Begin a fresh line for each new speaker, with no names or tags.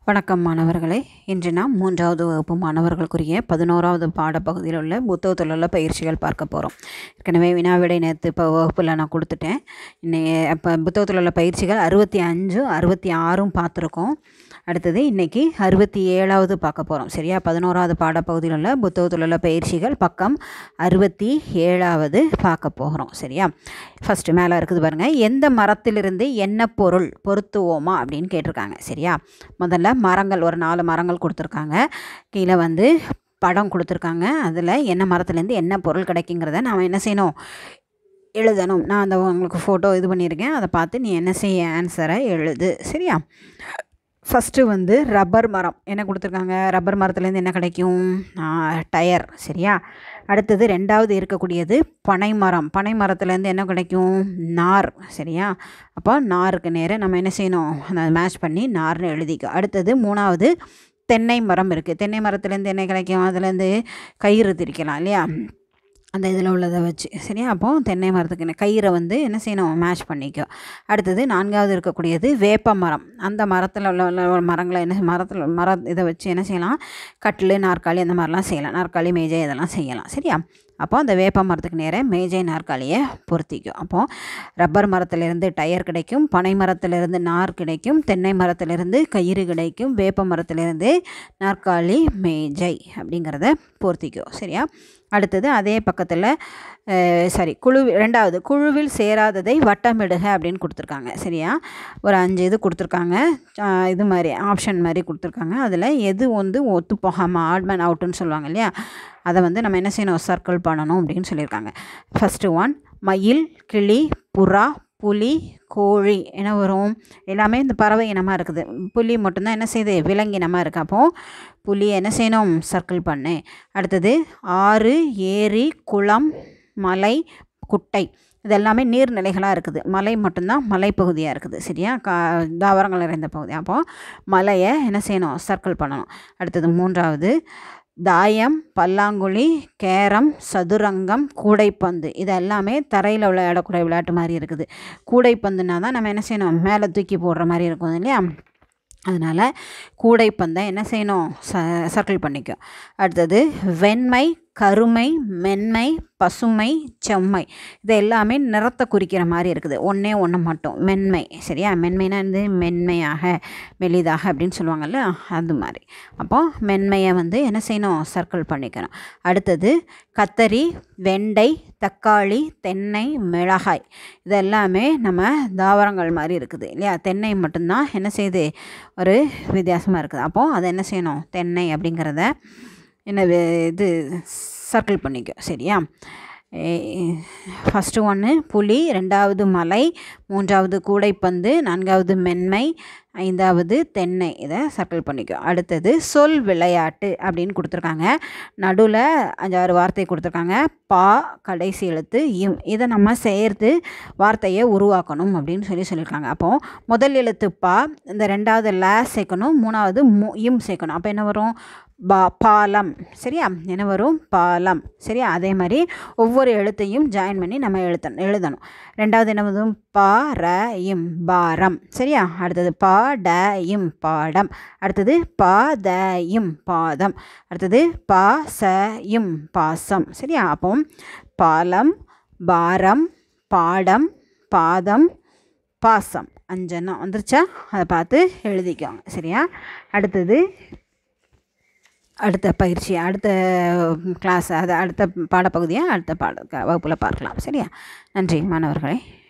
வணக்கம் மாணவர்களே இன்று நாம் மூன்றாவது வகுப்பு மாணவர்களுக்குரிய பதினோராவது பாடப்பகுதியில் உள்ள புத்தகத்தில் உள்ள பயிற்சிகள் பார்க்க போகிறோம் ஏற்கனவே வினாவிடை நேற்று இப்போ வகுப்பில் நான் கொடுத்துட்டேன் இன்னைக்கு இப்போ புத்தகத்தில் உள்ள பயிற்சிகள் அறுபத்தி அஞ்சு அறுபத்தி ஆறும் பார்த்துருக்கோம் அடுத்தது இன்றைக்கி அறுபத்தி ஏழாவது பார்க்க போகிறோம் சரியா பதினோராவது பாடப்பகுதியில் உள்ள புத்தகத்தில் உள்ள பயிற்சிகள் பக்கம் அறுபத்தி ஏழாவது பார்க்க போகிறோம் சரியா ஃபஸ்ட்டு மேலே இருக்குது பாருங்கள் எந்த மரத்திலிருந்து என்ன பொருள் பொருத்துவோமா அப்படின்னு கேட்டிருக்காங்க சரியா முதல்ல மரங்கள் ஒரு நாலு மரங்கள் கொடுத்துருக்காங்க கீழே வந்து படம் கொடுத்துருக்காங்க அதில் என்ன மரத்துலேருந்து என்ன பொருள் கிடைக்குங்கிறத நாம் என்ன செய்யணும் எழுதணும் நான் அந்த உங்களுக்கு ஃபோட்டோ இது பண்ணியிருக்கேன் அதை பார்த்து நீ என்ன செய்ய ஆன்சரை எழுது சரியா ஃபஸ்ட்டு வந்து ரப்பர் மரம் என்ன கொடுத்துருக்காங்க ரப்பர் மரத்துலேருந்து என்ன கிடைக்கும் டயர் சரியா அடுத்தது ரெண்டாவது இருக்கக்கூடியது பனை மரம் பனை மரத்துலேருந்து என்ன கிடைக்கும் நார் சரியா அப்போ நாருக்கு நேரம் நம்ம என்ன செய்யணும் அதை மேட்ச் பண்ணி நார்னு எழுதிக்கோ அடுத்தது மூணாவது தென்னை மரம் இருக்குது தென்னை மரத்துலேருந்து என்ன கிடைக்கும் அதுலேருந்து கயிறு திரிக்கலாம் இல்லையா அந்த இதில் உள்ளதை வச்சு சரியா அப்போ தென்னை மரத்துக்கு என்ன கயிறை வந்து என்ன செய்யணும் மேட்ச் பண்ணிக்கோ அடுத்தது நான்காவது இருக்கக்கூடியது வேப்ப மரம் அந்த மரத்தில் உள்ள உள்ள மரங்களை என்ன மரத்தில் மர இதை வச்சு என்ன செய்யலாம் கட்டில் நாற்காலி அந்த மாதிரிலாம் செய்யலாம் நாற்காலி மேஜை இதெல்லாம் செய்யலாம் சரியா அப்போ அந்த வேப்ப மரத்துக்கு நேராக மேஜை நாற்காலியை பொருத்திக்கும் அப்போது ரப்பர் மரத்துலேருந்து டயர் கிடைக்கும் பனை மரத்துலேருந்து நார் கிடைக்கும் தென்னை மரத்துலேருந்து கயிறு கிடைக்கும் வேப்ப மரத்துலேருந்து நாற்காலி மேஜை அப்படிங்கிறத பொருத்திக்கும் சரியா அடுத்தது அதே பக்கத்தில் சாரி குழு ரெண்டாவது குழுவில் சேராததை வட்டமிடுக அப்படின்னு கொடுத்துருக்காங்க சரியா ஒரு அஞ்சு இது கொடுத்துருக்காங்க இது மாதிரி ஆப்ஷன் மாதிரி கொடுத்துருக்காங்க அதில் எது வந்து ஒத்து போகாமல் ஆட்மேன் அவுட்டுன்னு சொல்லுவாங்க இல்லையா அதை வந்து நம்ம என்ன செய்யணும் சர்க்கிள் பண்ணணும் அப்படின்னு சொல்லியிருக்காங்க ஃபஸ்ட்டு ஒன் மயில் கிளி புறா புலி கோழி என்ன வரும் எல்லாமே இந்த பறவை இனமாக இருக்குது புலி மட்டும்தான் என்ன செய்யுது விலங்கினமாக இருக்குது அப்போது புலி என்ன செய்யணும் சர்க்கிள் பண்ணு அடுத்தது ஆறு ஏரி குளம் மலை குட்டை இது எல்லாமே நீர்நிலைகளாக இருக்குது மலை மட்டும்தான் மலைப்பகுதியாக இருக்குது சரியா கா தாவரங்கள் நிறைந்த பகுதி அப்போது மலையை என்ன செய்யணும் சர்க்கிள் பண்ணணும் அடுத்தது மூன்றாவது தாயம் பல்லாங்குழி கேரம் சதுரங்கம் கூடைப்பந்து இது எல்லாமே தரையில் விளையாடக்கூடிய விளையாட்டு மாதிரி இருக்குது கூடைப்பந்துனா தான் நம்ம என்ன செய்யணும் மேலே தூக்கி போடுற மாதிரி இருக்கும் இல்லையா அதனால் கூடைப்பந்தை என்ன செய்யணும் ச சர்க்கிள் பண்ணிக்கும் அடுத்தது வெண்மை கருமை மென்மை பசுமை செம்மை இது எல்லாமே நிறத்தை குறிக்கிற மாதிரி இருக்குது ஒன்றே ஒன்று மட்டும் மென்மை சரியா மென்மைனா வந்து மென்மையாக மெலிதாக அப்படின்னு சொல்லுவாங்கல்ல அது மாதிரி அப்போது மென்மையை வந்து என்ன செய்யணும் சர்க்கிள் பண்ணிக்கணும் அடுத்தது கத்தரி வெண்டை தக்காளி தென்னை மிளகாய் இது எல்லாமே நம்ம தாவரங்கள் மாதிரி இருக்குது இல்லையா தென்னை மட்டும்தான் என்ன செய்யுது ஒரு வித்தியாசமாக இருக்குது அப்போது அதை என்ன செய்யணும் தென்னை அப்படிங்கிறத என்ன இது சர்க்கிள் பண்ணிக்க சரியா ஃபஸ்ட்டு ஒன்று புலி ரெண்டாவது மலை மூன்றாவது கூடைப்பந்து நான்காவது மென்மை ஐந்தாவது தென்னை இதை சர்க்கிள் பண்ணிக்கும் அடுத்தது சொல் விளையாட்டு அப்படின்னு கொடுத்துருக்காங்க நடுவில் அஞ்சாறு வார்த்தை கொடுத்துருக்காங்க பா கடைசி எழுத்து இம் இதை நம்ம சேர்த்து வார்த்தையை உருவாக்கணும் அப்படின்னு சொல்லி சொல்லியிருக்காங்க அப்போது முதல் எழுத்து பா இந்த ரெண்டாவது ல சேர்க்கணும் மூணாவது மு இம் சேர்க்கணும் அப்போ என்ன வரும் பா பாலம் சரியா என்ன வரும் பாலம் சரியா அதே மாதிரி ஒவ்வொரு எழுத்தையும் ஜாயின் பண்ணி நம்ம எழுத்தணும் எழுதணும் ரெண்டாவது என்ன வரும் பா ர இம் பாரம் சரியா அடுத்தது பா ட இம் பாடம் அடுத்தது பா த இம் பாதம் அடுத்தது பா ச இம் பாசம் சரியா அப்போ பாலம் பாரம் பாடம் பாதம் பாசம் அஞ்செண்ணம் வந்துருச்சா அதை பார்த்து எழுதிக்கோங்க சரியா அடுத்தது அடுத்த பயிற்சி அடுத்த கிளாஸ் அது அடுத்த பாடப்பகுதியை அடுத்த பாட வகுப்பில் பார்க்கலாம் சரியா நன்றி மாணவர்களே